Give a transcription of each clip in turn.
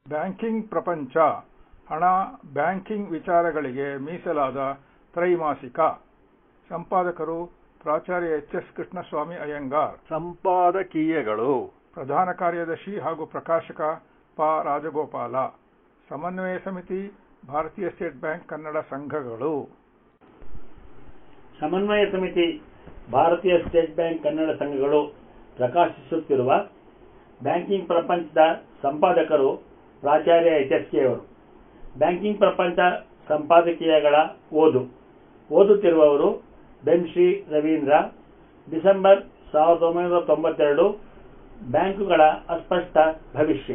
banking ಪ್ರಪಂಚ ಹಣ banking ವಿಚಾರಗಳಿಗೆ ಮೀಸಲಾದ ತ್ರೈಮಾಸಿಕ ಸಂಪಾದಕರು ಪ್ರಾಚಾರ್ಯ ಎಚ್ ಎಸ್ ಕೃಷ್ಣಸ್ವಾಮಿ ಅಯ್ಯಂಗಾರ್ ಸಂಪಾದಕೀಯಗಳು ಪ್ರಧಾನ ಕಾರ್ಯದರ್ಶಿ ಹಾಗೂ ಪ್ರಕಾಶಕ ಪ ರಾಜಗೋಪಾಲ ಸಮನ್ವಯ ಸಮಿತಿ ಭಾರತೀಯ ಸ್ಟೇಟ್ ಬ್ಯಾಂಕ್ ಕನ್ನಡ ಸಂಘಗಳು ಸಮನ್ವಯ ಸಮಿತಿ ಭಾರತೀಯ ಸ್ಟೇಟ್ ಬ್ಯಾಂಕ್ ಕನ್ನಡ ಸಂಘಗಳು ಪ್ರಕಾಶಿಸುತ್ತಿರುವ ಬ್ಯಾಂಕಿಂಗ್ ಪ್ರಪಂಚದ ಸಂಪಾದಕರು ಪ್ರಾಚಾರ್ಯ ಎಚ್ ಎಸ್ ಕೆ ಅವರು ಬ್ಯಾಂಕಿಂಗ್ ಪ್ರಪಂಚ ಸಂಪಾದಕೀಯಗಳ ಓದು ಓದುತ್ತಿರುವವರು ಬೆನ್ಶ್ರೀ ರವೀಂದ್ರ ಡಿಸೆಂಬರ್ ಸಾವಿರದ ಒಂಬೈನೂರ ತೊಂಬತ್ತೆರಡು ಬ್ಯಾಂಕುಗಳ ಅಸ್ಪಷ್ಟ ಭವಿಷ್ಯ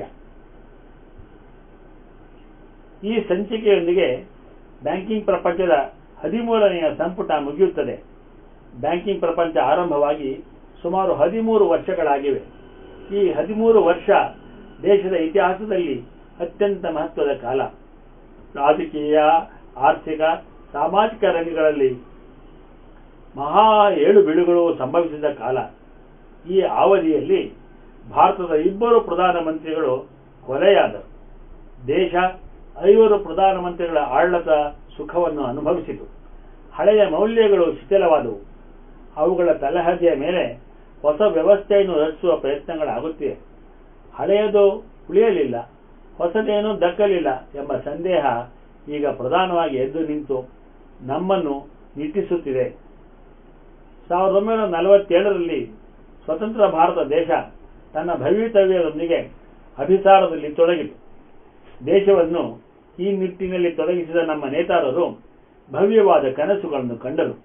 ಈ ಸಂಚಿಕೆಯೊಂದಿಗೆ ಬ್ಯಾಂಕಿಂಗ್ ಪ್ರಪಂಚದ ಹದಿಮೂರನೆಯ ಸಂಪುಟ ಮುಗಿಯುತ್ತದೆ ಬ್ಯಾಂಕಿಂಗ್ ಪ್ರಪಂಚ ಆರಂಭವಾಗಿ ಸುಮಾರು ಹದಿಮೂರು ವರ್ಷಗಳಾಗಿವೆ ಈ ಹದಿಮೂರು ವರ್ಷ ದೇಶದ ಇತಿಹಾಸದಲ್ಲಿ ಅತ್ಯಂತ ಮಹತ್ವದ ಕಾಲ ರಾಜಕೀಯ ಆರ್ಥಿಕ ಸಾಮಾಜಿಕ ರಂಗಗಳಲ್ಲಿ ಮಹಾ ಏಳು ಬೀಳುಗಳು ಸಂಭವಿಸಿದ ಕಾಲ ಈ ಅವಧಿಯಲ್ಲಿ ಭಾರತದ ಇಬ್ಬರು ಪ್ರಧಾನಮಂತ್ರಿಗಳು ಕೊಲೆಯಾದರು ದೇಶ ಐವರು ಪ್ರಧಾನಮಂತ್ರಿಗಳ ಆಡಳಿತ ಸುಖವನ್ನು ಅನುಭವಿಸಿತು ಹಳೆಯ ಮೌಲ್ಯಗಳು ಶಿಥಿಲವಾದವು ಅವುಗಳ ತಲಹದಿಯ ಮೇಲೆ ಹೊಸ ವ್ಯವಸ್ಥೆಯನ್ನು ರಚಿಸುವ ಪ್ರಯತ್ನಗಳಾಗುತ್ತಿವೆ ಹಳೆಯದು ಉಳಿಯಲಿಲ್ಲ ಹೊಸದೇನೂ ದಕ್ಕಲಿಲ್ಲ ಎಂಬ ಸಂದೇಹ ಈಗ ಪ್ರಧಾನವಾಗಿ ಎದ್ದು ನಿಂತು ನಮ್ಮನ್ನು ನಿಟ್ಟಿಸುತ್ತಿದೆ ಸಾವಿರದ ಒಂಬೈನೂರ ನಲವತ್ತೇಳರಲ್ಲಿ ಸ್ವತಂತ್ರ ಭಾರತ ದೇಶ ತನ್ನ ಭವಿತವ್ಯದೊಂದಿಗೆ ಅಭಿಸಾರದಲ್ಲಿ ತೊಡಗಿತು ದೇಶವನ್ನು ಈ ನಿಟ್ಟಿನಲ್ಲಿ ತೊಡಗಿಸಿದ ನಮ್ಮ ನೇತಾರರು ಭವ್ಯವಾದ ಕನಸುಗಳನ್ನು ಕಂಡರು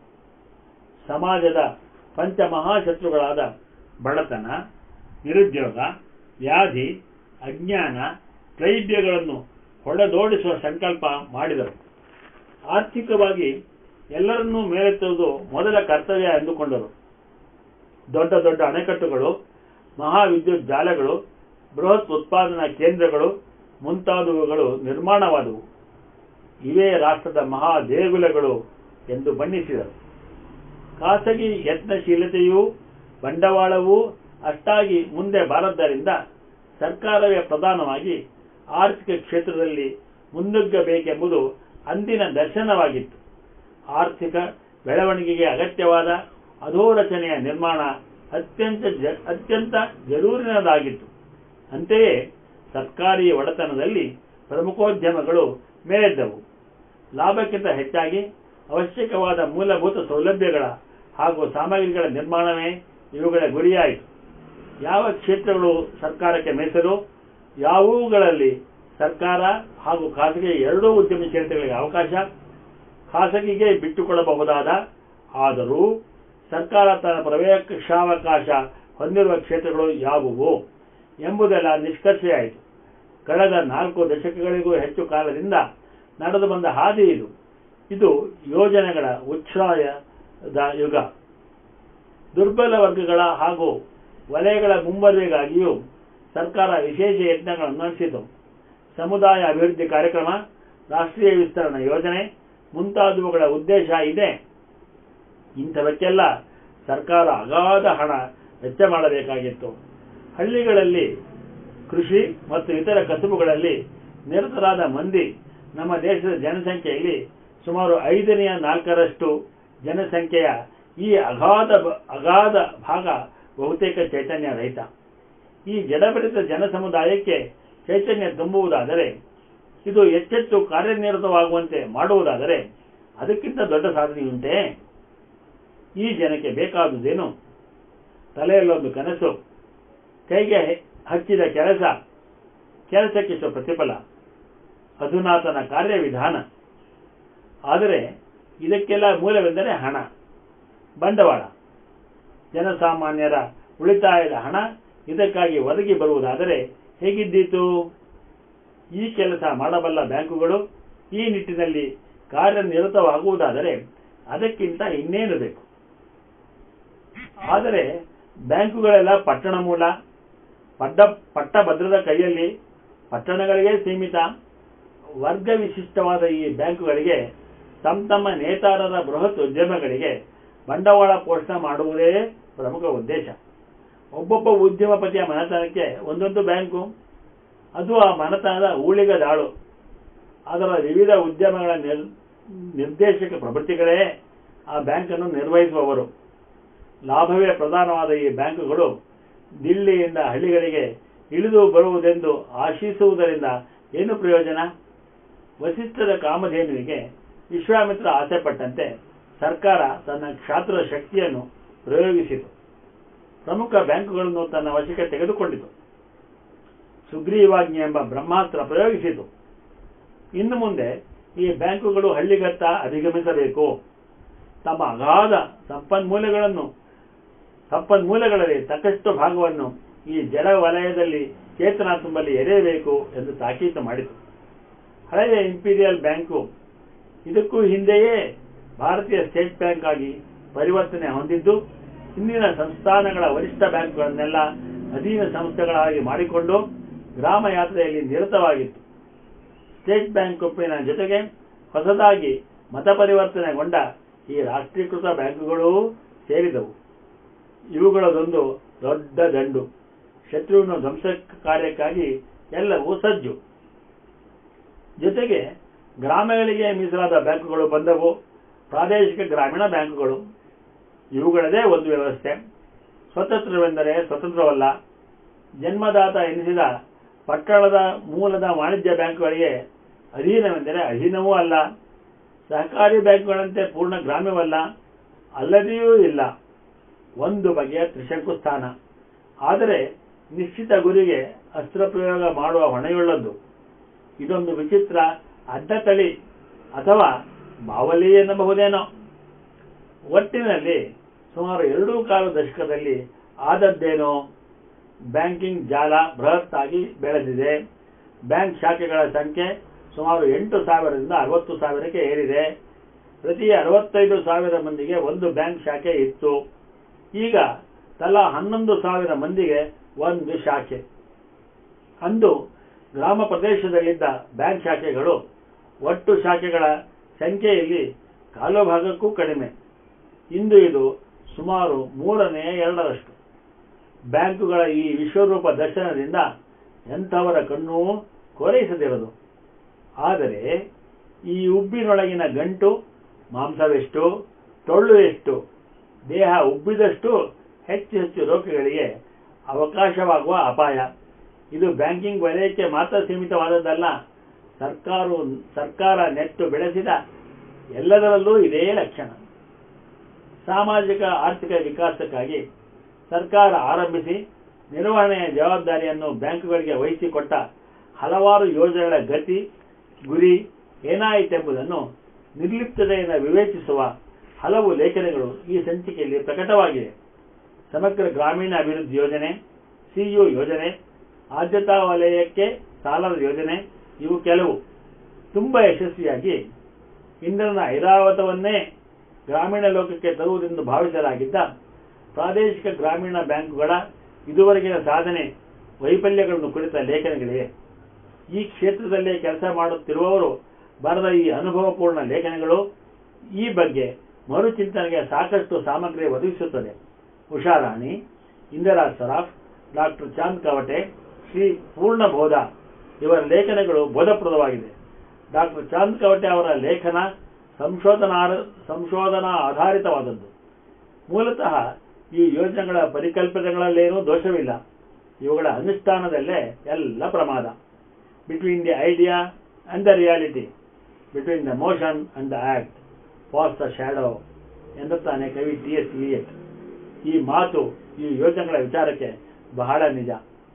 ಸಮಾಜದ ಪಂಚಮಹಾಶತ್ರುಗಳಾದ ಬಡತನ ನಿರುದ್ಯೋಗ ವ್ಯಾಧಿ ಅಜ್ಞಾನ ಕ್ಲೈಬ್ಯಗಳನ್ನು ಹೊಡೆದೋಡಿಸುವ ಸಂಕಲ್ಪ ಮಾಡಿದರು ಆರ್ಥಿಕವಾಗಿ ಎಲ್ಲರನ್ನೂ ಮೇಲೆತ್ತುವುದು ಮೊದಲ ಕರ್ತವ್ಯ ಎಂದುಕೊಂಡರು ದೊಡ್ಡ ದೊಡ್ಡ ಅಣೆಕಟ್ಟುಗಳು ಮಹಾವಿದ್ಯುತ್ ಜಾಲಗಳು ಬೃಹತ್ ಉತ್ಪಾದನಾ ಕೇಂದ್ರಗಳು ಮುಂತಾದವುಗಳು ನಿರ್ಮಾಣವಾದವು ಇವೇ ರಾಷ್ಟ್ರದ ಮಹಾ ದೇಗುಲಗಳು ಎಂದು ಬಣ್ಣಿಸಿದರು ಖಾಸಗಿ ಯತ್ನಶೀಲತೆಯೂ ಬಂಡವಾಳವೂ ಅಷ್ಟಾಗಿ ಮುಂದೆ ಬಾರದ್ದರಿಂದ ಸರ್ಕಾರವೇ ಪ್ರಧಾನವಾಗಿ ಆರ್ಥಿಕ ಕ್ಷೇತ್ರದಲ್ಲಿ ಮುನ್ನುಗ್ಗಬೇಕೆಂಬುದು ಅಂದಿನ ದರ್ಶನವಾಗಿತ್ತು ಆರ್ಥಿಕ ಬೆಳವಣಿಗೆಗೆ ಅಗತ್ಯವಾದ ಅಧೋರಚನೆಯ ನಿರ್ಮಾಣ ಅತ್ಯಂತ ಅತ್ಯಂತ ಜರೂರಿನದಾಗಿತ್ತು ಅಂತೆಯೇ ಸರ್ಕಾರಿ ಒಡೆತನದಲ್ಲಿ ಪ್ರಮುಖೋದ್ಯಮಗಳು ಮೇಲೆದ್ದವು ಲಾಭಕ್ಕಿಂತ ಹೆಚ್ಚಾಗಿ ಅವಶ್ಯಕವಾದ ಮೂಲಭೂತ ಸೌಲಭ್ಯಗಳ ಹಾಗೂ ಸಾಮಗ್ರಿಗಳ ನಿರ್ಮಾಣವೇ ಇವುಗಳ ಗುರಿಯಾಯಿತು ಯಾವ ಕ್ಷೇತ್ರಗಳು ಸರ್ಕಾರಕ್ಕೆ ಮೀಸಲು ಯಾವುವುಗಳಲ್ಲಿ ಸರ್ಕಾರ ಹಾಗೂ ಖಾಸಗಿ ಎರಡೂ ಉದ್ಯಮಶೀಲತೆಗಳಿಗೆ ಅವಕಾಶ ಖಾಸಗಿಗೆ ಬಿಟ್ಟುಕೊಡಬಹುದಾದ ಆದರೂ ಸರ್ಕಾರ ತನ್ನ ಪ್ರವೇಶಾವಕಾಶ ಹೊಂದಿರುವ ಕ್ಷೇತ್ರಗಳು ಯಾವುವು ಎಂಬುದೆಲ್ಲ ನಿಷ್ಕರ್ಷೆಯಾಯಿತು ಕಳೆದ ನಾಲ್ಕು ದಶಕಗಳಿಗೂ ಹೆಚ್ಚು ಕಾಲದಿಂದ ನಡೆದು ಬಂದ ಹಾದಿ ಇದು ಇದು ಯೋಜನೆಗಳ ಉಚ್ಛ್ರಾಯದ ಯುಗ ದುರ್ಬಲ ವರ್ಗಗಳ ಹಾಗೂ ವಲಯಗಳ ಮುಂಬರುವಿಗಾಗಿಯೂ ಸರ್ಕಾರ ವಿಶೇಷ ಯತ್ನಗಳನ್ನು ನಡೆಸಿತು ಸಮುದಾಯ ಅಭಿವೃದ್ಧಿ ಕಾರ್ಯಕ್ರಮ ರಾಷ್ಟ್ರೀಯ ವಿಸ್ತರಣಾ ಯೋಜನೆ ಮುಂತಾದವುಗಳ ಉದ್ದೇಶ ಇದೆ ಇಂಥವಕ್ಕೆಲ್ಲ ಸರ್ಕಾರ ಅಗಾಧ ಹಣ ವೆಚ್ಚ ಮಾಡಬೇಕಾಗಿತ್ತು ಹಳ್ಳಿಗಳಲ್ಲಿ ಕೃಷಿ ಮತ್ತು ಇತರ ಕಸುಬುಗಳಲ್ಲಿ ನಿರತರಾದ ಮಂದಿ ನಮ್ಮ ದೇಶದ ಜನಸಂಖ್ಯೆಯಲ್ಲಿ ಸುಮಾರು ಐದನೆಯ ನಾಲ್ಕರಷ್ಟು ಜನಸಂಖ್ಯೆಯ ಈ ಅಗಾಧ ಅಗಾಧ ಭಾಗ ಬಹುತೇಕ ಚೈತನ್ಯ ರಹಿತ ಈ ಜಡಭರಿತ ಜನಸಮುದಾಯಕ್ಕೆ ಚೈತನ್ಯ ತುಂಬುವುದಾದರೆ ಇದು ಎಚ್ಚೆತ್ತು ಕಾರ್ಯನಿರತವಾಗುವಂತೆ ಮಾಡುವುದಾದರೆ ಅದಕ್ಕಿಂತ ದೊಡ್ಡ ಸಾಧನೆಯುಂಟೆ ಈ ಜನಕ್ಕೆ ಬೇಕಾದುದೇನು ತಲೆಯಲ್ಲೊಂದು ಕನಸು ಕೈಗೆ ಹಚ್ಚಿದ ಕೆಲಸ ಕೆಲಸಕ್ಕಿಷ್ಟು ಪ್ರತಿಫಲ ಅಧುನಾತನ ಕಾರ್ಯವಿಧಾನ ಆದರೆ ಇದಕ್ಕೆಲ್ಲ ಮೂಲವೆಂದರೆ ಹಣ ಬಂಡವಾಳ ಜನಸಾಮಾನ್ಯರ ಉಳಿತಾಯದ ಹಣ ಇದಕ್ಕಾಗಿ ಒದಗಿ ಬರುವುದಾದರೆ ಹೇಗಿದ್ದೀತು ಈ ಕೆಲಸ ಮಾಡಬಲ್ಲ ಬ್ಯಾಂಕುಗಳು ಈ ನಿಟ್ಟಿನಲ್ಲಿ ಕಾರ್ಯನಿರತವಾಗುವುದಾದರೆ ಅದಕ್ಕಿಂತ ಇನ್ನೇನು ಬೇಕು ಆದರೆ ಬ್ಯಾಂಕುಗಳೆಲ್ಲ ಪಟ್ಟಣ ಮೂಲ ಪಡ್ಡ ಪಟ್ಟಭದ್ರದ ಕೈಯಲ್ಲಿ ಪಟ್ಟಣಗಳಿಗೆ ಸೀಮಿತ ವರ್ಗ ವಿಶಿಷ್ಟವಾದ ಈ ಬ್ಯಾಂಕುಗಳಿಗೆ ತಮ್ಮ ತಮ್ಮ ನೇತಾರರ ಬೃಹತ್ ಉದ್ಯಮಗಳಿಗೆ ಬಂಡವಾಳ ಪೋಷಣೆ ಮಾಡುವುದೇ ಪ್ರಮುಖ ಉದ್ದೇಶ ಒಬ್ಬೊಬ್ಬ ಉದ್ಯಮಪತಿಯ ಮನೆತನಕ್ಕೆ ಒಂದೊಂದು ಬ್ಯಾಂಕು ಅದು ಆ ಮನತನದ ಊಳಿಗ ದಾಳು ಅದರ ವಿವಿಧ ಉದ್ಯಮಗಳ ನಿರ್ ನಿರ್ದೇಶಕ ಪ್ರಭೃತಿಗಳೇ ಆ ಬ್ಯಾಂಕನ್ನು ನಿರ್ವಹಿಸುವವರು ಲಾಭವೇ ಪ್ರಧಾನವಾದ ಈ ಬ್ಯಾಂಕುಗಳು ದಿಲ್ಲಿಯಿಂದ ಹಳ್ಳಿಗಳಿಗೆ ಇಳಿದು ಬರುವುದೆಂದು ಆಶಿಸುವುದರಿಂದ ಏನು ಪ್ರಯೋಜನ ವಸಿಷ್ಠದ ಕಾಮಧೇನುವಿಗೆ ವಿಶ್ವಾಮಿತ್ರ ಆಸೆಪಟ್ಟಂತೆ ಸರ್ಕಾರ ತನ್ನ ಕ್ಷಾತ್ರ ಶಕ್ತಿಯನ್ನು ಪ್ರಯೋಗಿಸಿತು ಪ್ರಮುಖ ಬ್ಯಾಂಕುಗಳನ್ನು ತನ್ನ ವಶಕ್ಕೆ ತೆಗೆದುಕೊಂಡಿತು ಸುಗ್ರೀವಾಜ್ಞೆ ಎಂಬ ಬ್ರಹ್ಮಾಸ್ತ್ರ ಪ್ರಯೋಗಿಸಿತು ಇನ್ನು ಮುಂದೆ ಈ ಬ್ಯಾಂಕುಗಳು ಹಳ್ಳಿಗತ್ತ ಅಧಿಗಮಿಸಬೇಕು ತಮ್ಮ ಅಗಾಧ ಸಂಪನ್ಮೂಲಗಳನ್ನು ಸಂಪನ್ಮೂಲಗಳಲ್ಲಿ ತಕ್ಕಷ್ಟು ಭಾಗವನ್ನು ಈ ಜಲ ವಲಯದಲ್ಲಿ ಚೇತನ ತುಂಬಲಿ ಎರೆಯಬೇಕು ಎಂದು ತಾಕೀತು ಮಾಡಿತು ಹಳೆಯ ಇಂಪೀರಿಯಲ್ ಬ್ಯಾಂಕು ಇದಕ್ಕೂ ಹಿಂದೆಯೇ ಭಾರತೀಯ ಸ್ಟೇಟ್ ಬ್ಯಾಂಕ್ ಆಗಿ ಪರಿವರ್ತನೆ ಹೊಂದಿದ್ದು ಹಿಂದಿನ ಸಂಸ್ಥಾನಗಳ ವರಿಷ್ಠ ಬ್ಯಾಂಕ್ಗಳನ್ನೆಲ್ಲ ಅಧೀನ ಸಂಸ್ಥೆಗಳಾಗಿ ಮಾಡಿಕೊಂಡು ಗ್ರಾಮ ಯಾತ್ರೆಯಲ್ಲಿ ನಿರತವಾಗಿತ್ತು ಸ್ಟೇಟ್ ಬ್ಯಾಂಕ್ ಒಪ್ಪಿನ ಜೊತೆಗೆ ಹೊಸದಾಗಿ ಮತ ಪರಿವರ್ತನೆಗೊಂಡ ಈ ರಾಷ್ಟ್ರೀಕೃತ ಬ್ಯಾಂಕುಗಳೂ ಸೇರಿದವು ಇವುಗಳದೊಂದು ದೊಡ್ಡ ದಂಡು ಶತ್ರುವಿನ ಧ್ವಂಸ ಕಾರ್ಯಕ್ಕಾಗಿ ಎಲ್ಲವೂ ಸಜ್ಜು ಜೊತೆಗೆ ಗ್ರಾಮಗಳಿಗೆ ಮೀಸಲಾದ ಬ್ಯಾಂಕುಗಳು ಬಂದವು ಪ್ರಾದೇಶಿಕ ಗ್ರಾಮೀಣ ಬ್ಯಾಂಕುಗಳು ಇವುಗಳದೇ ಒಂದು ವ್ಯವಸ್ಥೆ ಸ್ವತಂತ್ರವೆಂದರೆ ಸ್ವತಂತ್ರವಲ್ಲ ಜನ್ಮದಾತ ಎನಿಸಿದ ಪಟ್ಟಣದ ಮೂಲದ ವಾಣಿಜ್ಯ ಬ್ಯಾಂಕುಗಳಿಗೆ ಅಧೀನವೆಂದರೆ ಅಧೀನವೂ ಅಲ್ಲ ಸಹಕಾರಿ ಬ್ಯಾಂಕುಗಳಂತೆ ಪೂರ್ಣ ಗ್ರಾಮ್ಯವಲ್ಲ ಅಲ್ಲದೆಯೂ ಇಲ್ಲ ಒಂದು ಬಗೆಯ ತ್ರಿಶಂಕು ಸ್ಥಾನ ಆದರೆ ನಿಶ್ಚಿತ ಗುರಿಗೆ ಅಸ್ತ್ರ ಪ್ರಯೋಗ ಮಾಡುವ ಹೊಣೆಯುಳ್ಳದ್ದು ಇದೊಂದು ವಿಚಿತ್ರ ಅಡ್ಡತಳಿ ಅಥವಾ ಬಾವಲಿ ಎನ್ನಬಹುದೇನೋ ಒಟ್ಟಿನಲ್ಲಿ ಸುಮಾರು ಎರಡೂ ಕಾಲು ದಶಕದಲ್ಲಿ ಆದದ್ದೇನೋ ಬ್ಯಾಂಕಿಂಗ್ ಜಾಲ ಬೃಹತ್ತಾಗಿ ಬೆಳೆದಿದೆ ಬ್ಯಾಂಕ್ ಶಾಖೆಗಳ ಸಂಖ್ಯೆ ಸುಮಾರು ಎಂಟು ಸಾವಿರದಿಂದ ಅರವತ್ತು ಸಾವಿರಕ್ಕೆ ಏರಿದೆ ಪ್ರತಿ ಅರವತ್ತೈದು ಸಾವಿರ ಮಂದಿಗೆ ಒಂದು ಬ್ಯಾಂಕ್ ಶಾಖೆ ಇತ್ತು ಈಗ ತಲಾ ಹನ್ನೊಂದು ಸಾವಿರ ಮಂದಿಗೆ ಒಂದು ಶಾಖೆ ಅಂದು ಗ್ರಾಮ ಪ್ರದೇಶದಲ್ಲಿದ್ದ ಬ್ಯಾಂಕ್ ಶಾಖೆಗಳು ಒಟ್ಟು ಶಾಖೆಗಳ ಸಂಖ್ಯೆಯಲ್ಲಿ ಕಾಲು ಭಾಗಕ್ಕೂ ಕಡಿಮೆ ಇಂದು ಇದು ಸುಮಾರು ಮೂರನೇ ಎರಡರಷ್ಟು ಬ್ಯಾಂಕುಗಳ ಈ ವಿಶ್ವರೂಪ ದರ್ಶನದಿಂದ ಎಂಥವರ ಕಣ್ಣೂ ಕೋರೈಸದಿರದು ಆದರೆ ಈ ಉಬ್ಬಿನೊಳಗಿನ ಗಂಟು ಮಾಂಸವೆಷ್ಟು ಟೊಳ್ಳು ಎಷ್ಟು ದೇಹ ಉಬ್ಬಿದಷ್ಟು ಹೆಚ್ಚು ಹೆಚ್ಚು ರೋಗಗಳಿಗೆ ಅವಕಾಶವಾಗುವ ಅಪಾಯ ಇದು ಬ್ಯಾಂಕಿಂಗ್ ವಲಯಕ್ಕೆ ಮಾತ್ರ ಸೀಮಿತವಾದದ್ದಲ್ಲ ಸರ್ಕಾರವು ಸರ್ಕಾರ ನೆಟ್ಟು ಬೆಳೆಸಿದ ಎಲ್ಲದರಲ್ಲೂ ಇದೇ ಲಕ್ಷಣ ಸಾಮಾಜಿಕ ಆರ್ಥಿಕ ವಿಕಾಸಕ್ಕಾಗಿ ಸರ್ಕಾರ ಆರಂಭಿಸಿ ನಿರ್ವಹಣೆಯ ಜವಾಬ್ದಾರಿಯನ್ನು ಬ್ಯಾಂಕುಗಳಿಗೆ ವಹಿಸಿಕೊಟ್ಟ ಹಲವಾರು ಯೋಜನೆಗಳ ಗತಿ ಗುರಿ ಏನಾಯಿತೆಂಬುದನ್ನು ನಿರ್ಲಿಪ್ತತೆಯಿಂದ ವಿವೇಚಿಸುವ ಹಲವು ಲೇಖನಗಳು ಈ ಸಂಚಿಕೆಯಲ್ಲಿ ಪ್ರಕಟವಾಗಿವೆ ಸಮಗ್ರ ಗ್ರಾಮೀಣ ಅಭಿವೃದ್ಧಿ ಯೋಜನೆ ಸಿಯು ಯೋಜನೆ ಆದ್ಯತಾ ವಲಯಕ್ಕೆ ಸಾಲದ ಯೋಜನೆ ಇವು ಕೆಲವು ತುಂಬಾ ಯಶಸ್ವಿಯಾಗಿ ಇಂದ್ರನ ಐರಾವತವನ್ನೇ ಗ್ರಾಮೀಣ ಲೋಕಕ್ಕೆ ತರುವುದೆಂದು ಭಾವಿಸಲಾಗಿದ್ದ ಪ್ರಾದೇಶಿಕ ಗ್ರಾಮೀಣ ಬ್ಯಾಂಕುಗಳ ಇದುವರೆಗಿನ ಸಾಧನೆ ವೈಫಲ್ಯಗಳನ್ನು ಕುರಿತ ಲೇಖನಗಳಿವೆ ಈ ಕ್ಷೇತ್ರದಲ್ಲೇ ಕೆಲಸ ಮಾಡುತ್ತಿರುವವರು ಬರೆದ ಈ ಅನುಭವಪೂರ್ಣ ಲೇಖನಗಳು ಈ ಬಗ್ಗೆ ಮರುಚಿಂತನೆಗೆ ಸಾಕಷ್ಟು ಸಾಮಗ್ರಿ ಒದಗಿಸುತ್ತದೆ ಉಷಾರಾಣಿ ಇಂದಿರಾ ಸರಾಫ್ ಡಾಕ್ಟರ್ ಚಾಂದ್ ಕವಟೆ ಶ್ರೀ ಪೂರ್ಣಬೋಧ ಇವರ ಲೇಖನಗಳು ಬೋಧಪ್ರದವಾಗಿದೆ ಡಾಕ್ಟರ್ ಚಾಂದ್ ಕವಟೆ ಅವರ ಲೇಖನ ಸಂಶೋಧನಾ ಸಂಶೋಧನಾ ಆಧಾರಿತವಾದದ್ದು ಮೂಲತಃ ಈ ಯೋಜನೆಗಳ ಪರಿಕಲ್ಪನೆಗಳಲ್ಲೇನೂ ದೋಷವಿಲ್ಲ ಇವುಗಳ ಅನುಷ್ಠಾನದಲ್ಲೇ ಎಲ್ಲ ಪ್ರಮಾದ between the idea and the reality between the motion and the act falls the shadow ಎಂದುತ್ತಾನೆ ಕವಿ ಟಿ ಎಸ್ ಇಲಿಯಟ್ ಈ ಮಾತು ಈ ಯೋಜನೆಗಳ ವಿಚಾರಕ್ಕೆ ಬಹಳ ನಿಜ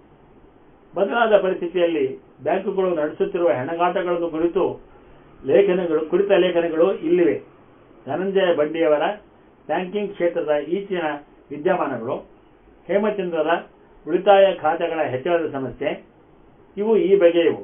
ಬದಲಾದ ಪರಿಸ್ಥಿತಿಯಲ್ಲಿ ಬ್ಯಾಂಕುಗಳು ನಡೆಸುತ್ತಿರುವ ಹೆಣಗಾಟಗಳನ್ನು ಕುರಿತು ಲೇಖನಗಳು ಕುರಿತ ಲೇಖನಗಳು ಇಲ್ಲಿವೆ ಧನಂಜಯ ಬಂಡಿಯವರ ಬ್ಯಾಂಕಿಂಗ್ ಕ್ಷೇತ್ರದ ಈಚಿನ ವಿದ್ಯಮಾನಗಳು ಹೇಮಚಂದ್ರರ ಉಳಿತಾಯ ಖಾತೆಗಳ ಹೆಚ್ಚಳದ ಸಮಸ್ಯೆ ಇವು ಈ ಬಗೆಯವು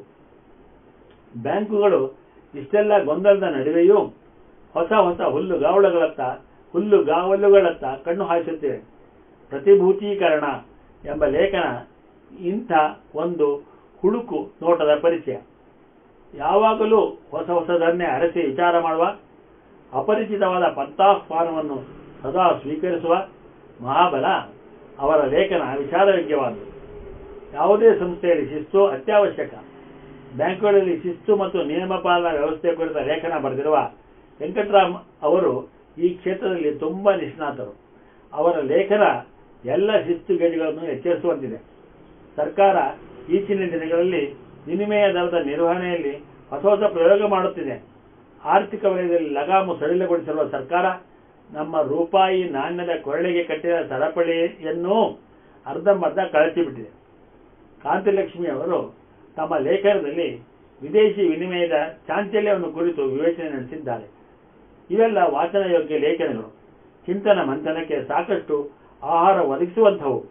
ಬ್ಯಾಂಕುಗಳು ಇಷ್ಟೆಲ್ಲ ಗೊಂದಲದ ನಡುವೆಯೂ ಹೊಸ ಹೊಸ ಹುಲ್ಲುಗಾವಲುಗಳತ್ತ ಹುಲ್ಲುಗಾವಲುಗಳತ್ತ ಕಣ್ಣು ಹಾಯಿಸುತ್ತಿವೆ ಪ್ರತಿಭೂತೀಕರಣ ಎಂಬ ಲೇಖನ ಇಂಥ ಒಂದು ಹುಡುಕು ನೋಟದ ಪರಿಚಯ ಯಾವಾಗಲೂ ಹೊಸ ಹೊಸದನ್ನೇ ಅರಸಿ ವಿಚಾರ ಮಾಡುವ ಅಪರಿಚಿತವಾದ ಪಂಥಾಹ್ವಾನವನ್ನು ಸದಾ ಸ್ವೀಕರಿಸುವ ಮಹಾಬಲ ಅವರ ಲೇಖನ ವಿಚಾರಯೋಗ್ಯವಾದದ್ದು ಯಾವುದೇ ಸಂಸ್ಥೆಯಲ್ಲಿ ಶಿಸ್ತು ಅತ್ಯವಶ್ಯಕ ಬ್ಯಾಂಕುಗಳಲ್ಲಿ ಶಿಸ್ತು ಮತ್ತು ನಿಯಮ ಪಾಲನಾ ವ್ಯವಸ್ಥೆ ಕುರಿತ ಲೇಖನ ಬರೆದಿರುವ ವೆಂಕಟರಾಮ್ ಅವರು ಈ ಕ್ಷೇತ್ರದಲ್ಲಿ ತುಂಬಾ ನಿಷ್ಣಾತರು ಅವರ ಲೇಖನ ಎಲ್ಲ ಶಿಸ್ತು ಗೇಡುಗಳನ್ನು ಎಚ್ಚರಿಸುವಂತಿದೆ ಸರ್ಕಾರ ಈಚಿನ ದಿನಗಳಲ್ಲಿ ವಿನಿಮಯ ದರದ ನಿರ್ವಹಣೆಯಲ್ಲಿ ಹೊಸ ಹೊಸ ಪ್ರಯೋಗ ಮಾಡುತ್ತಿದೆ ಆರ್ಥಿಕ ವಲಯದಲ್ಲಿ ಲಗಾಮು ಸಡಿಲಗೊಳಿಸಿರುವ ಸರ್ಕಾರ ನಮ್ಮ ರೂಪಾಯಿ ನಾಣ್ಯದ ಕೊರಳಿಗೆ ಕಟ್ಟಿದ ಸರಪಳಿಯನ್ನು ಅರ್ಧಂಬರ್ಧ ಕಳಚಿಬಿಟ್ಟಿದೆ ಕಾಂತಿಲಕ್ಷ್ಮಿ ಅವರು ತಮ್ಮ ಲೇಖನದಲ್ಲಿ ವಿದೇಶಿ ವಿನಿಮಯದ ಚಾಂಚಲ್ಯವನ್ನು ಕುರಿತು ವಿವೇಚನೆ ನಡೆಸಿದ್ದಾರೆ ಇವೆಲ್ಲ ವಾಚನ ಯೋಗ್ಯ ಲೇಖನಗಳು ಚಿಂತನ ಮಂಥನಕ್ಕೆ ಸಾಕಷ್ಟು ಆಹಾರ ಒದಗಿಸುವಂಥವು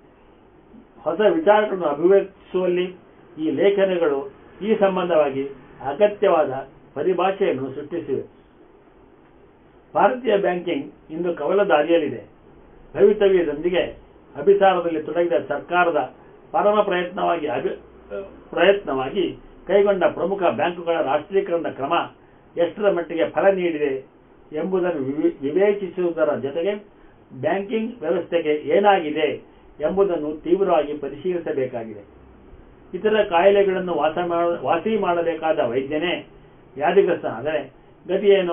ಹೊಸ ವಿಚಾರಗಳನ್ನು ಅಭಿವ್ಯಕ್ತಿಸುವಲ್ಲಿ ಈ ಲೇಖನಗಳು ಈ ಸಂಬಂಧವಾಗಿ ಅಗತ್ಯವಾದ ಪರಿಭಾಷೆಯನ್ನು ಸೃಷ್ಟಿಸಿವೆ ಭಾರತೀಯ ಬ್ಯಾಂಕಿಂಗ್ ಇಂದು ಕವಲ ದಾರಿಯಲ್ಲಿದೆ ಭವಿತವ್ಯದೊಂದಿಗೆ ಅಭಿಸಾರದಲ್ಲಿ ತೊಡಗಿದ ಸರ್ಕಾರದ ಪರಮ ಪ್ರಯತ್ನವಾಗಿ ಅಭಿ ಪ್ರಯತ್ನವಾಗಿ ಕೈಗೊಂಡ ಪ್ರಮುಖ ಬ್ಯಾಂಕುಗಳ ರಾಷ್ಟ್ರೀಕರಣದ ಕ್ರಮ ಎಷ್ಟರ ಮಟ್ಟಿಗೆ ಫಲ ನೀಡಿದೆ ಎಂಬುದನ್ನು ವಿವೆ- ವಿವೇಚಿಸುವುದರ ಜೊತೆಗೆ ಬ್ಯಾಂಕಿಂಗ್ ವ್ಯವಸ್ಥೆಗೆ ಏನಾಗಿದೆ ಎಂಬುದನ್ನು ತೀವ್ರವಾಗಿ ಪರಿಶೀಲಿಸಬೇಕಾಗಿದೆ ಇತರ ಕಾಯಿಲೆಗಳನ್ನು ವಾಸ ಮಾಡ- ವಾಸಿ ಮಾಡಬೇಕಾದ ವೈದ್ಯನೇ ವ್ಯಾಧಿಗ್ರಸ್ತನಾದರೆ ಗತಿಯೇನು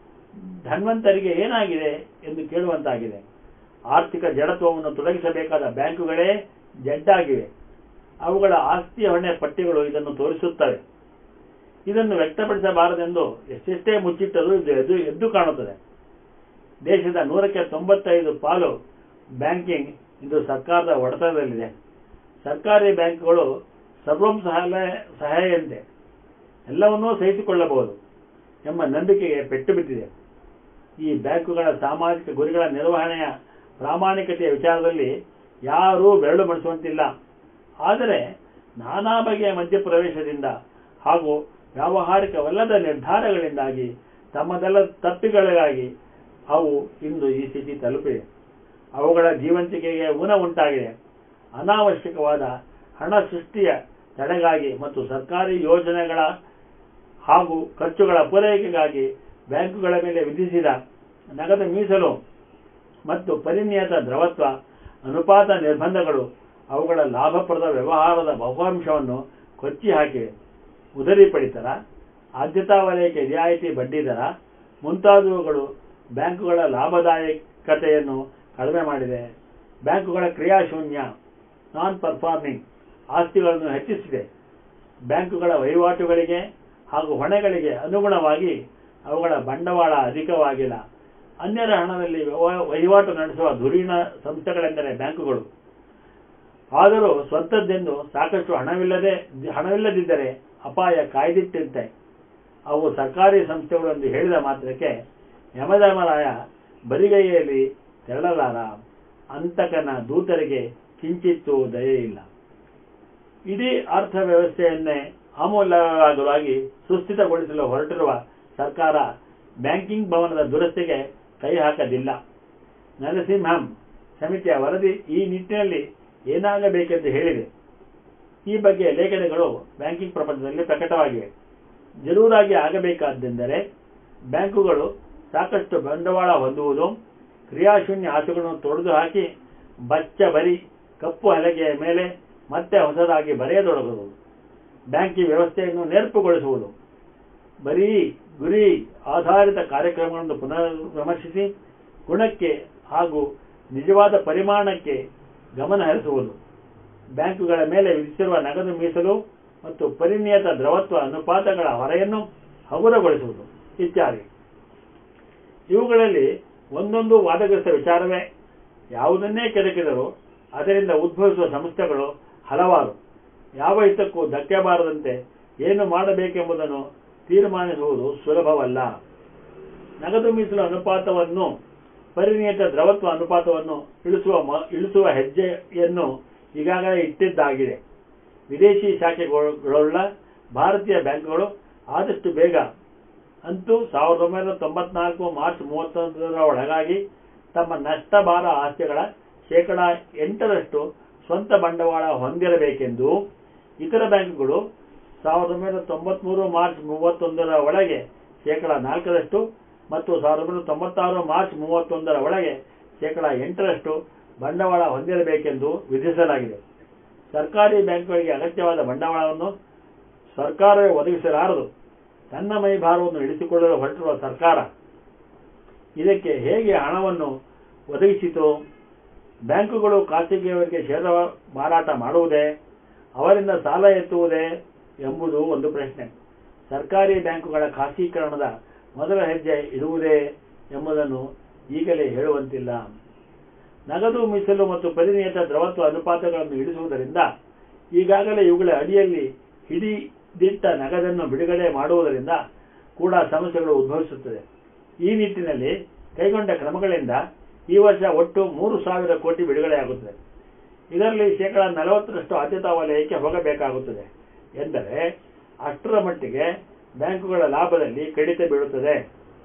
ಧನ್ವಂತರಿಗೆ ಏನಾಗಿದೆ ಎಂದು ಕೇಳುವಂತಾಗಿದೆ ಆರ್ಥಿಕ ಜಡತ್ವವನ್ನು ತೊಡಗಿಸಬೇಕಾದ ಬ್ಯಾಂಕುಗಳೇ ಜಡ್ಡಾಗಿವೆ ಅವುಗಳ ಆಸ್ತಿಯ ಹೊಣೆ ಪಟ್ಟಿಗಳು ಇದನ್ನು ತೋರಿಸುತ್ತವೆ ಇದನ್ನು ವ್ಯಕ್ತಪಡಿಸಬಾರದೆಂದು ಎಷ್ಟೆಷ್ಟೇ ಮುಚ್ಚಿಟ್ಟರೂ ಇದು ಎದ್ದು ಎದ್ದು ಕಾಣುತ್ತದೆ ದೇಶದ ನೂರಕ್ಕೆ ತೊಂಬತ್ತೈದು ಪಾಲು ಬ್ಯಾಂಕಿಂಗ್ ಇಂದು ಸರ್ಕಾರದ ಒಡೆತನದಲ್ಲಿದೆ ಸರ್ಕಾರಿ ಬ್ಯಾಂಕ್ಗಳು ಸರ್ವಂ ಸಹಾಯ ಸಹಾಯಂತೆ ಎಲ್ಲವನ್ನೂ ಸಹಿಸಿಕೊಳ್ಳಬಹುದು ಎಂಬ ನಂಬಿಕೆಗೆ ಪೆಟ್ಟು ಬಿದ್ದಿದೆ ಈ ಬ್ಯಾಂಕುಗಳ ಸಾಮಾಜಿಕ ಗುರಿಗಳ ನಿರ್ವಹಣೆಯ ಪ್ರಾಮಾಣಿಕತೆಯ ವಿಚಾರದಲ್ಲಿ ಯಾರೂ ಬೆರಳು ಬಡಿಸುವಂತಿಲ್ಲ ಆದರೆ ನಾನಾ ಬಗೆಯ ಮಧ್ಯಪ್ರವೇಶದಿಂದ ಹಾಗೂ ವ್ಯಾವಹಾರಿಕವಲ್ಲದ ನಿರ್ಧಾರಗಳಿಂದಾಗಿ ತಮ್ಮದೆಲ್ಲ ತಪ್ಪಿಗಳಿಗಾಗಿ ಅವು ಇಂದು ಈ ಸ್ಥಿತಿ ತಲುಪಿವೆ ಅವುಗಳ ಜೀವಂತಿಕೆಗೆ ಊನ ಉಂಟಾಗಿದೆ ಅನಾವಶ್ಯಕವಾದ ಹಣ ಸೃಷ್ಟಿಯ ತಡೆಗಾಗಿ ಮತ್ತು ಸರ್ಕಾರಿ ಯೋಜನೆಗಳ ಹಾಗೂ ಖರ್ಚುಗಳ ಪೂರೈಕೆಗಾಗಿ ಬ್ಯಾಂಕುಗಳ ಮೇಲೆ ವಿಧಿಸಿದ ನಗದು ಮೀಸಲು ಮತ್ತು ಪರಿನಿಯತ ದ್ರವತ್ವ ಅನುಪಾತ ನಿರ್ಬಂಧಗಳು ಅವುಗಳ ಲಾಭಪ್ರದ ವ್ಯವಹಾರದ ಬಹುಅಂಶವನ್ನು ಕೊಚ್ಚಿ ಹಾಕಿವೆ ಉದರಿ ಪಡಿತರ ಆದ್ಯತಾ ವಲಯಕ್ಕೆ ರಿಯಾಯಿತಿ ಬಡ್ಡಿ ದರ ಮುಂತಾದವುಗಳು ಬ್ಯಾಂಕುಗಳ ಲಾಭದಾಯಕತೆಯನ್ನು ಕಡಿಮೆ ಮಾಡಿದೆ ಬ್ಯಾಂಕುಗಳ ಕ್ರಿಯಾಶೂನ್ಯ ನಾನ್ ಪರ್ಫಾರ್ಮಿಂಗ್ ಆಸ್ತಿಗಳನ್ನು ಹೆಚ್ಚಿಸಿದೆ ಬ್ಯಾಂಕುಗಳ ವಹಿವಾಟುಗಳಿಗೆ ಹಾಗೂ ಹೊಣೆಗಳಿಗೆ ಅನುಗುಣವಾಗಿ ಅವುಗಳ ಬಂಡವಾಳ ಅಧಿಕವಾಗಿಲ್ಲ ಅನ್ಯರ ಹಣದಲ್ಲಿ ವ್ಯವ- ವಹಿವಾಟು ನಡೆಸುವ ಧುರೀಣ ಸಂಸ್ಥೆಗಳೆಂದರೆ ಬ್ಯಾಂಕುಗಳು ಆದರೂ ಸ್ವಂತದ್ದೆಂದು ಸಾಕಷ್ಟು ಹಣವಿಲ್ಲದೆ ಹಣವಿಲ್ಲದಿದ್ದರೆ ಅಪಾಯ ಕಾಯ್ದಿಟ್ಟಂತೆ ಅವು ಸರ್ಕಾರಿ ಸಂಸ್ಥೆಗಳು ಎಂದು ಹೇಳಿದ ಮಾತ್ರಕ್ಕೆ ಯಮಧರ್ಮರಾಯ ಬರಿಗೈಯಲ್ಲಿ ತೆರಳಲಾರ ಅಂತಕನ ದೂತರಿಗೆ ಕಿಂಚಿತ್ತೂ ದಯೆ ಇಲ್ಲ ಇಡೀ ಅರ್ಥವ್ಯವಸ್ಥೆಯನ್ನೇ ಆಮೂಲಾಗ್ರವಾಗಿ ಸುಸ್ಥಿತಗೊಳಿಸಲು ಹೊರಟಿರುವ ಸರ್ಕಾರ ಬ್ಯಾಂಕಿಂಗ್ ಭವನದ ದುರಸ್ತಿಗೆ ಕೈ ಹಾಕದಿಲ್ಲ ನರಸಿಂಹಂ ಸಮಿತಿಯ ವರದಿ ಈ ನಿಟ್ಟಿನಲ್ಲಿ ಏನಾಗಬೇಕೆಂದು ಹೇಳಿದೆ ಈ ಬಗ್ಗೆ ಲೇಖನಗಳು ಬ್ಯಾಂಕಿಂಗ್ ಪ್ರಪಂಚದಲ್ಲಿ ಪ್ರಕಟವಾಗಿವೆ ಜರೂರಾಗಿ ಆಗಬೇಕಾದ್ದೆಂದರೆ ಬ್ಯಾಂಕುಗಳು ಸಾಕಷ್ಟು ಬಂಡವಾಳ ಹೊಂದುವುದು ಕ್ರಿಯಾಶೂನ್ಯ ಆಸೆಗಳನ್ನು ತೊಡೆದು ಹಾಕಿ ಬಚ್ಚ ಬರಿ ಕಪ್ಪು ಹಲಗೆಯ ಮೇಲೆ ಮತ್ತೆ ಹೊಸದಾಗಿ ಬರೆಯತೊಡಗುವುದು ಬ್ಯಾಂಕಿಂಗ್ ವ್ಯವಸ್ಥೆಯನ್ನು ನೇರ್ಪುಗೊಳಿಸುವುದು ಬರೀ ಗುರಿ ಆಧಾರಿತ ಕಾರ್ಯಕ್ರಮಗಳನ್ನು ಪುನರ್ ವಿಮರ್ಶಿಸಿ ಗುಣಕ್ಕೆ ಹಾಗೂ ನಿಜವಾದ ಪರಿಮಾಣಕ್ಕೆ ಗಮನ ಹರಿಸುವುದು ಬ್ಯಾಂಕುಗಳ ಮೇಲೆ ವಿಧಿಸಿರುವ ನಗದು ಮೀಸಲು ಮತ್ತು ಪರಿನಿಯತ ದ್ರವತ್ವ ಅನುಪಾತಗಳ ಹೊರೆಯನ್ನು ಹಗುರಗೊಳಿಸುವುದು ಇತ್ಯಾದಿ ಇವುಗಳಲ್ಲಿ ಒಂದೊಂದು ವಾದಗ್ರಸ್ತ ವಿಚಾರವೇ ಯಾವುದನ್ನೇ ಕೆದಕಿದರೂ ಅದರಿಂದ ಉದ್ಭವಿಸುವ ಸಮಸ್ಯೆಗಳು ಹಲವಾರು ಯಾವ ಹಿತಕ್ಕೂ ಧಕ್ಕೆ ಬಾರದಂತೆ ಏನು ಮಾಡಬೇಕೆಂಬುದನ್ನು ತೀರ್ಮಾನಿಸುವುದು ಸುಲಭವಲ್ಲ ನಗದು ಮೀಸಲು ಅನುಪಾತವನ್ನು ಪರಿಣಿತ ದ್ರವತ್ವ ಅನುಪಾತವನ್ನು ಇಳಿಸುವ ಮ- ಇಳಿಸುವ ಹೆಜ್ಜೆಯನ್ನು ಈಗಾಗಲೇ ಇಟ್ಟಿದ್ದಾಗಿದೆ ವಿದೇಶಿ ಶಾಖೆಗಳುಳ್ಳ ಭಾರತೀಯ ಬ್ಯಾಂಕುಗಳು ಆದಷ್ಟು ಬೇಗ ಅಂತೂ ಸಾವಿರದ ಒಂಬೈನೂರ ತೊಂಬತ್ನಾಲ್ಕು ಮಾರ್ಚ್ ಮೂವತ್ತೊಂದರ ಒಳಗಾಗಿ ತಮ್ಮ ನಷ್ಟ ಭಾರ ಆಸ್ತಿಗಳ ಶೇಕಡಾ ಎಂಟರಷ್ಟು ಸ್ವಂತ ಬಂಡವಾಳ ಹೊಂದಿರಬೇಕೆಂದು ಇತರ ಬ್ಯಾಂಕುಗಳು ಸಾವಿರದ ಒಂಬೈನೂರ ತೊಂಬತ್ಮೂರು ಮಾರ್ಚ್ ಮೂವತ್ತೊಂದರ ಒಳಗೆ ಶೇಕಡಾ ನಾಲ್ಕರಷ್ಟು ಮತ್ತು ಸಾವಿರದ ಒಂಬೈನೂರ ತೊಂಬತ್ತಾರು ಮಾರ್ಚ್ ಮೂವತ್ತೊಂದರ ಒಳಗೆ ಶೇಕಡಾ ಎಂಟರಷ್ಟು ಬಂಡವಾಳ ಹೊಂದಿರಬೇಕೆಂದು ವಿಧಿಸಲಾಗಿದೆ ಸರ್ಕಾರಿ ಬ್ಯಾಂಕ್ಗಳಿಗೆ ಅಗತ್ಯವಾದ ಬಂಡವಾಳವನ್ನು ಸರ್ಕಾರವೇ ಒದಗಿಸಲಾರದು ತನ್ನ ಮೈಭಾರವನ್ನು ಇಳಿಸಿಕೊಳ್ಳಲು ಹೊರಟಿರುವ ಸರ್ಕಾರ ಇದಕ್ಕೆ ಹೇಗೆ ಹಣವನ್ನು ಒದಗಿಸಿತು ಬ್ಯಾಂಕುಗಳು ಖಾಸಗಿಯವರಿಗೆ ಷೇರು ಮಾರಾಟ ಮಾಡುವುದೇ ಅವರಿಂದ ಸಾಲ ಎತ್ತುವುದೇ ಎಂಬುದು ಒಂದು ಪ್ರಶ್ನೆ ಸರ್ಕಾರಿ ಬ್ಯಾಂಕುಗಳ ಖಾಸಗೀಕರಣದ ಮೊದಲ ಹೆಜ್ಜೆ ಇಡುವುದೇ ಎಂಬುದನ್ನು ಈಗಲೇ ಹೇಳುವಂತಿಲ್ಲ ನಗದು ಮೀಸಲು ಮತ್ತು ಪರಿಣಿತ ದ್ರವತ್ವ ಅನುಪಾತಗಳನ್ನು ಇಳಿಸುವುದರಿಂದ ಈಗಾಗಲೇ ಇವುಗಳ ಅಡಿಯಲ್ಲಿ ಹಿಡಿದಿಟ್ಟ ನಗದನ್ನು ಬಿಡುಗಡೆ ಮಾಡುವುದರಿಂದ ಕೂಡ ಸಮಸ್ಯೆಗಳು ಉದ್ಭವಿಸುತ್ತದೆ ಈ ನಿಟ್ಟಿನಲ್ಲಿ ಕೈಗೊಂಡ ಕ್ರಮಗಳಿಂದ ಈ ವರ್ಷ ಒಟ್ಟು ಮೂರು ಸಾವಿರ ಕೋಟಿ ಬಿಡುಗಡೆಯಾಗುತ್ತದೆ ಇದರಲ್ಲಿ ಶೇಕಡ ನಲವತ್ತರಷ್ಟು ಆದ್ಯತಾ ವಲಯಕ್ಕೆ ಹೋಗಬೇಕಾಗುತ್ತದೆ ಎಂದರೆ ಅಷ್ಟರ ಮಟ್ಟಿಗೆ ಬ್ಯಾಂಕುಗಳ ಲಾಭದಲ್ಲಿ ಕಡಿತ ಬೀಳುತ್ತದೆ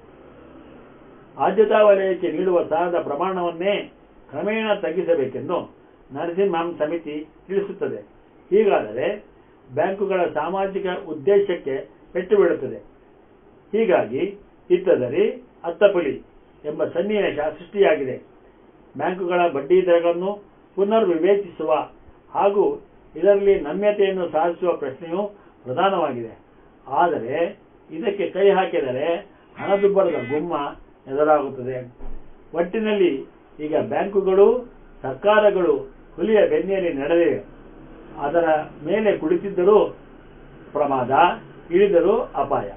ಆದ್ಯತಾ ವಲಯಕ್ಕೆ ನೀಡುವ ಸಾಲದ ಪ್ರಮಾಣವನ್ನೇ ಕ್ರಮೇಣ ತಗ್ಗಿಸಬೇಕೆಂದು ನರಸಿಂಹಂ ಸಮಿತಿ ತಿಳಿಸುತ್ತದೆ ಹೀಗಾದರೆ ಬ್ಯಾಂಕುಗಳ ಸಾಮಾಜಿಕ ಉದ್ದೇಶಕ್ಕೆ ಪೆಟ್ಟು ಬೀಳುತ್ತದೆ ಹೀಗಾಗಿ ಇತ್ತದರಿ ಅತ್ತಪುಲಿ ಎಂಬ ಸನ್ನಿವೇಶ ಸೃಷ್ಟಿಯಾಗಿದೆ ಬ್ಯಾಂಕುಗಳ ಬಡ್ಡಿ ದರಗಳನ್ನು ಪುನರ್ ವಿವೇಚಿಸುವ ಹಾಗೂ ಇದರಲ್ಲಿ ನಮ್ಯತೆಯನ್ನು ಸಾಧಿಸುವ ಪ್ರಶ್ನೆಯೂ ಪ್ರಧಾನವಾಗಿದೆ ಆದರೆ ಇದಕ್ಕೆ ಕೈ ಹಾಕಿದರೆ ಹಣದುಬ್ಬರದ ಗುಮ್ಮ ಎದುರಾಗುತ್ತದೆ ಒಟ್ಟಿನಲ್ಲಿ ಈಗ ಬ್ಯಾಂಕುಗಳು ಸರ್ಕಾರಗಳು ಹುಲಿಯ ಬೆನ್ನೇರಿ ನಡೆದಿವೆ ಅದರ ಮೇಲೆ ಕುಳಿತಿದ್ದರೂ ಪ್ರಮಾದ ಇಳಿದರೂ ಅಪಾಯ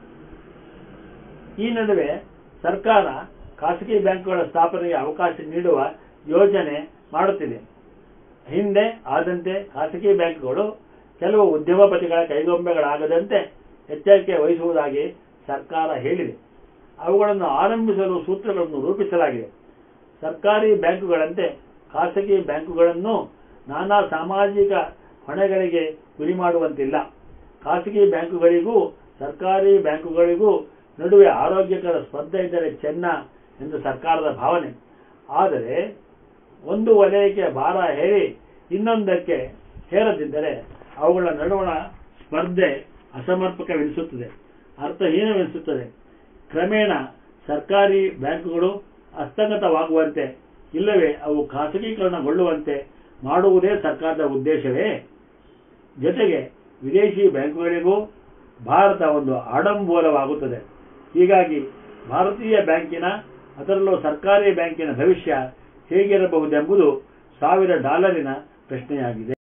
ಈ ನಡುವೆ ಸರ್ಕಾರ ಖಾಸಗಿ ಬ್ಯಾಂಕುಗಳ ಸ್ಥಾಪನೆಗೆ ಅವಕಾಶ ನೀಡುವ ಯೋಜನೆ ಮಾಡುತ್ತಿದೆ ಹಿಂದೆ ಆದಂತೆ ಖಾಸಗಿ ಬ್ಯಾಂಕುಗಳು ಕೆಲವು ಉದ್ಯಮಪತಿಗಳ ಕೈಗೊಂಬೆಗಳಾಗದಂತೆ ಎಚ್ಚರಿಕೆ ವಹಿಸುವುದಾಗಿ ಸರ್ಕಾರ ಹೇಳಿದೆ ಅವುಗಳನ್ನು ಆರಂಭಿಸಲು ಸೂತ್ರಗಳನ್ನು ರೂಪಿಸಲಾಗಿದೆ ಸರ್ಕಾರಿ ಬ್ಯಾಂಕುಗಳಂತೆ ಖಾಸಗಿ ಬ್ಯಾಂಕುಗಳನ್ನು ನಾನಾ ಸಾಮಾಜಿಕ ಹೊಣೆಗಳಿಗೆ ಗುರಿ ಮಾಡುವಂತಿಲ್ಲ ಖಾಸಗಿ ಬ್ಯಾಂಕುಗಳಿಗೂ ಸರ್ಕಾರಿ ಬ್ಯಾಂಕುಗಳಿಗೂ ನಡುವೆ ಆರೋಗ್ಯಕರ ಸ್ಪರ್ಧೆ ಇದ್ದರೆ ಚೆನ್ನ ಎಂದು ಸರ್ಕಾರದ ಭಾವನೆ ಆದರೆ ಒಂದು ವಲಯಕ್ಕೆ ಭಾರ ಹೇರಿ ಇನ್ನೊಂದಕ್ಕೆ ಹೇರದಿದ್ದರೆ ಅವುಗಳ ನಡುವಣ ಸ್ಪರ್ಧೆ ಅಸಮರ್ಪಕವೆನಿಸುತ್ತದೆ ಅರ್ಥಹೀನವೆನಿಸುತ್ತದೆ ಕ್ರಮೇಣ ಸರ್ಕಾರಿ ಬ್ಯಾಂಕುಗಳು ಹಸ್ತಗತವಾಗುವಂತೆ ಇಲ್ಲವೇ ಅವು ಖಾಸಗೀಕರಣಗೊಳ್ಳುವಂತೆ ಮಾಡುವುದೇ ಸರ್ಕಾರದ ಉದ್ದೇಶವೇ ಜೊತೆಗೆ ವಿದೇಶಿ ಬ್ಯಾಂಕುಗಳಿಗೂ ಭಾರತ ಒಂದು ಆಡಂಬೋಲವಾಗುತ್ತದೆ ಹೀಗಾಗಿ ಭಾರತೀಯ ಬ್ಯಾಂಕಿನ ಅದರಲ್ಲೂ ಸರ್ಕಾರಿ ಬ್ಯಾಂಕಿನ ಭವಿಷ್ಯ ಹೇಗಿರಬಹುದೆಂಬುದು ಸಾವಿರ ಡಾಲರಿನ ಪ್ರಶ್ನೆಯಾಗಿದೆ